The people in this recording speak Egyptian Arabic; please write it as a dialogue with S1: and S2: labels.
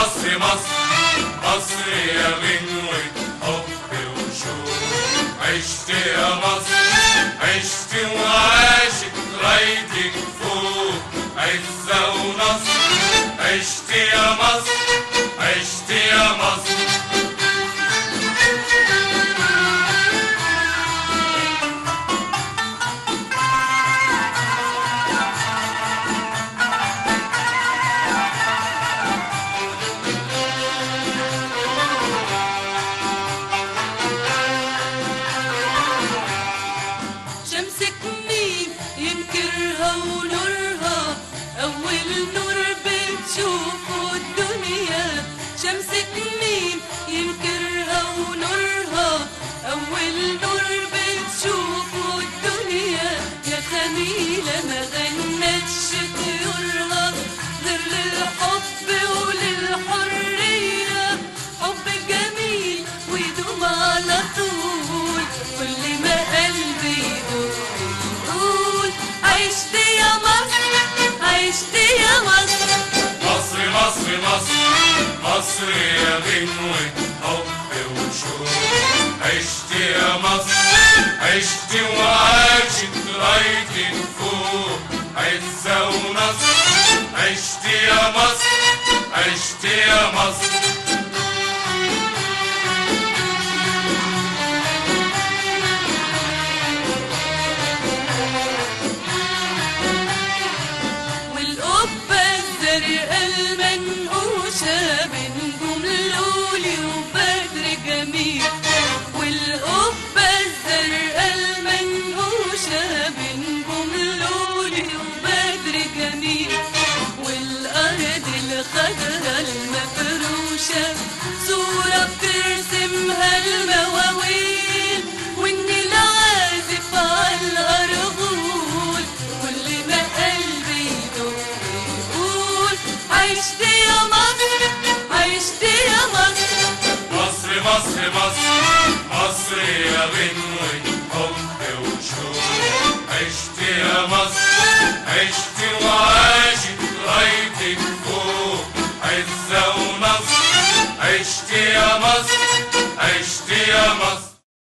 S1: مصر مصر مصر يا غنوة حب وشوق عشت يا مصر عشت وعاشت رايتك فوق عزة ونصر عشت يا مصر عشت يا مصر
S2: شمسك مين ينكرها ونورها أول نور بتشوفه الدنيا شمسك مين ينكرها ونورها أول نور بتشوفه الدنيا يا خميلة ما غنتش طيورها غير للحب وللحرية حب جميل ويدوم على طول كل ما قلبي يدق يقول عشت يا مصر عشت يا مصر
S1: مصر مصر مصر مصر يا غنوة حب وشوق عشت يا مصر عشت وعاشت رايتك فوق عزة ونصر عشت يا مصر عشت يا مصر
S2: والقبة الزرقاء المنقوشة بنجوم لولي وبدر جميل والقبة الزرقاء المنقوشة بنجوم لولي وبدر جميل والأرض الخضراء المفروشة صورة بترسمها المواويل والنيل عازف على الأرغول كل ما قلبي يدق يقول عشت يا مصر عشت يا مصر
S1: مصر مصر مصر مصر يا غنوة حب وشوق عشت يا مصر عشت وعاشت رايتك فوق عزة ونصر عشت يا مصر